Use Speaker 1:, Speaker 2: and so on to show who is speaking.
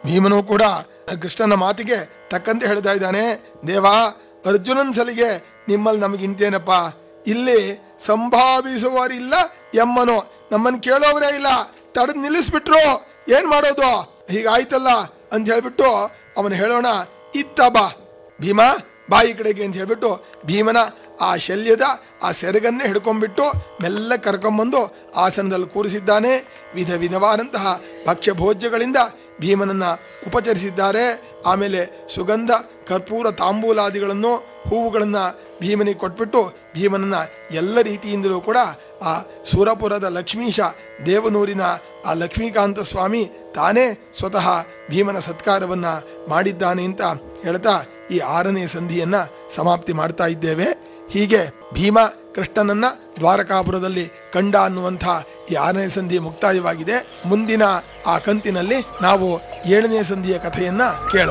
Speaker 1: ಭೀಮನು ಕೂಡ ಕೃಷ್ಣನ ಮಾತಿಗೆ ತಕ್ಕಂತೆ ಹೇಳ್ತಾ ಇದ್ದಾನೆ ದೇವಾ ಅರ್ಜುನನ್ ಸಲಿಗೆ ನಿಮ್ಮಲ್ಲಿ ನಮಗೆ ಇಂತೇನಪ್ಪ ಇಲ್ಲಿ ಸಂಭಾವಿಸುವರಿಲ್ಲ ಎಮ್ಮನು ನಮ್ಮನ್ನು ಕೇಳೋವರೇ ಇಲ್ಲ ತಡೆದು ನಿಲ್ಲಿಸ್ಬಿಟ್ರು ಏನ್ ಮಾಡೋದು ಹೀಗಾಯ್ತಲ್ಲ ಅಂತ ಹೇಳ್ಬಿಟ್ಟು ಅವನು ಹೇಳೋಣ ಇತ್ತ ಬಾ ಭೀಮ ಬಾಯಿ ಕಡೆಗೆ ಅಂತ ಹೇಳ್ಬಿಟ್ಟು ಭೀಮನ ಆ ಶಲ್ಯದ ಆ ಸೆರಗನ್ನೇ ಹಿಡ್ಕೊಂಡ್ಬಿಟ್ಟು ಮೆಲ್ಲ ಕರ್ಕೊಂಬಂದು ಆಸನದಲ್ಲಿ ಕೂರಿಸಿದ್ದಾನೆ ವಿಧ ವಿಧವಾದಂತಹ ಭಕ್ಷ್ಯ ಭೋಜ್ಯಗಳಿಂದ ಭೀಮನನ್ನ ಉಪಚರಿಸಿದ್ದಾರೆ ಆಮೇಲೆ ಸುಗಂಧ ಕರ್ಪೂರ ತಾಂಬೂಲಾದಿಗಳನ್ನು ಹೂವುಗಳನ್ನ ಭೀಮನಿಗೆ ಕೊಟ್ಬಿಟ್ಟು ಭೀಮನನ್ನ ಎಲ್ಲ ರೀತಿಯಿಂದಲೂ ಕೂಡ ಆ ಸುರಪುರದ ಲಕ್ಷ್ಮೀಶ ದೇವನೂರಿನ ಆ ಲಕ್ಷ್ಮೀಕಾಂತ ಸ್ವಾಮಿ ತಾನೇ ಸ್ವತಃ ಭೀಮನ ಸತ್ಕಾರವನ್ನ ಮಾಡಿದ್ದಾನೆ ಅಂತ ಹೇಳ್ತಾ ಈ ಆರನೇ ಸಂಧಿಯನ್ನ ಸಮಾಪ್ತಿ ಮಾಡ್ತಾ ಇದ್ದೇವೆ ಹೀಗೆ ಭೀಮ ಕೃಷ್ಣನನ್ನ ದ್ವಾರಕಾಪುರದಲ್ಲಿ ಕಂಡ ಅನ್ನುವಂಥ ಈ ಆರನೇ ಸಂಧಿ ಮುಕ್ತಾಯವಾಗಿದೆ ಮುಂದಿನ ಆ ಕಂತಿನಲ್ಲಿ ನಾವು ಏಳನೇ ಸಂಧಿಯ ಕಥೆಯನ್ನ ಕೇಳೋಣ